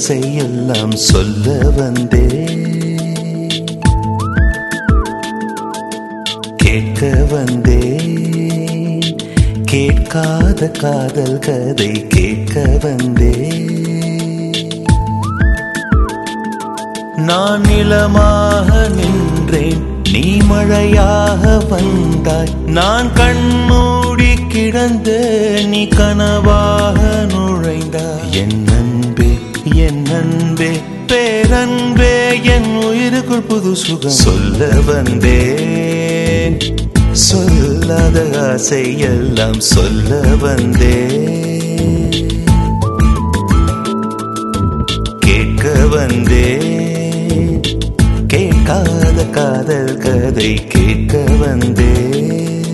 ஆசை எல்லாம் சொல்ல வந்தே கேட்க வந்தே கேட்காத காதல் கதை கேட்க வந்தே நான் நிலமாக நின்றேன் நீ மழையாக வந்தாய் நான் கண்மூடி கிடந்த நீ கனவாக நுழைந்தாய் என் அன்பே என் அன்பே பேரன்பே என் உயிருக்குள் புது சுகம் சொல்ல வந்தேன் சொல்லாத ஆசை எல்லாம் சொல்ல வந்தேன் கேட்க வந்தேன் கேட்காத காதல் கதை கேட்க வந்தேன்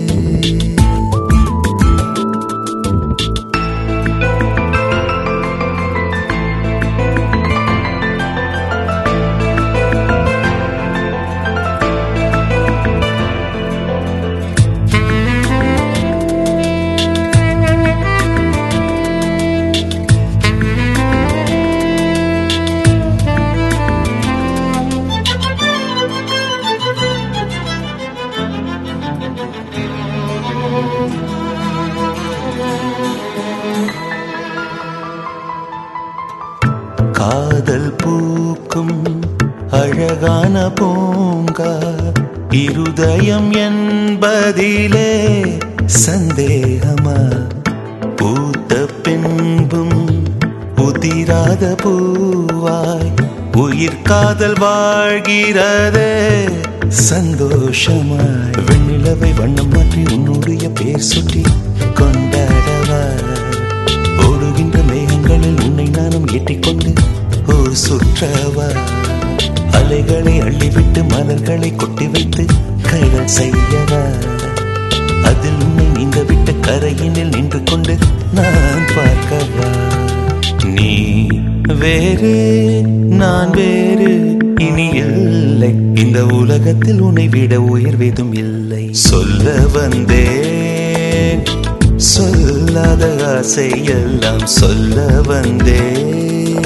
காதல் பூக்கும் அழகான பூங்கா இருதயம் என்பதிலே சந்தேகமா பூத்த பின்பும் உதிராத பூவாய் உயிர் காதல் வாழ்கிறதே சந்தோஷமாய் வெண்ணிலவை வண்ணம் மாற்றி உன்னுடைய பேர் சுட்டி கொண்டாடவா ஓடுகின்ற மேகங்களில் உன்னை நானும் ஏற்றிக்கொண்டு ஊர் சுற்றவா அலைகளை அள்ளிவிட்டு மலர்களை கொட்டி வைத்து கைகள் செய்யவா அதில் உன்னை நீங்க விட்ட கரையினில் நின்று கொண்டு நான் பார்க்கவா நீ வேறு நான் வேறு இனி இல்லை இந்த உலகத்தில் உன்னை விட உயர்வெதும் இல்லை சொல்ல வந்தேன் சொல்லாத ஆசை எல்லாம் சொல்ல வந்தேன்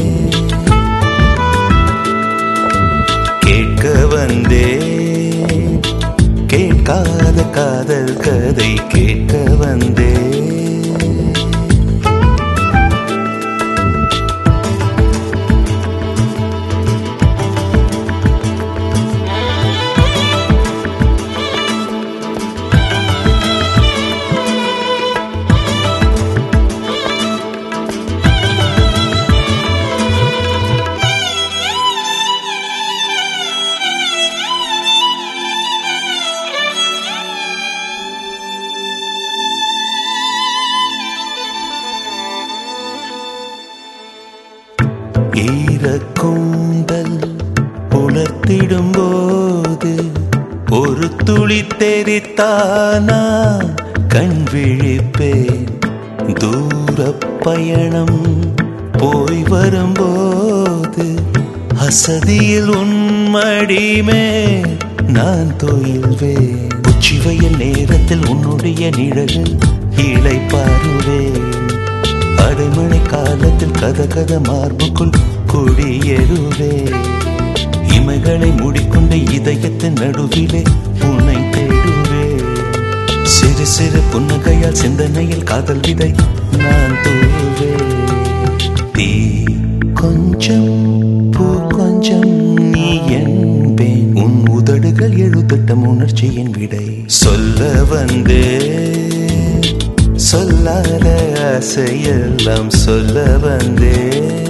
கேட்க வந்தேன் கேட்காத காதல் கதை கேட்க வந்தேன் ஈரக்கூந்தல் புலர்த்திடும் போது ஒரு துளி தெரித்தானா கண் விழிப்பேன் தூர பயணம் போய் வரும்போது அசதியில் உன்மடிமே நான் தொயில்வேன் உச்சிவயல் நேரத்தில் உன்னுடைய நிழலில் இலை பாருவேன் அடைமழை காலத்தில் கத கத மார்புக்குள் குடியேறுவே இமைகளை மூடிக்கொண்ட இதயத்தின் நடுவிலே உன்னை தேடுவே சிறு சிறு புன்னகையால் சிந்தனையில் காதல் விதை நான் தூவே தீ கொஞ்சம் பூ கொஞ்சம் நீ என்பேன் உன் உதடுகள் எழுதட்டம் உணர்ச்சியின் விடை சொல்ல வந்தேன் சொல்லாத ஆசையெல்லாம் சொல்ல வந்தேன்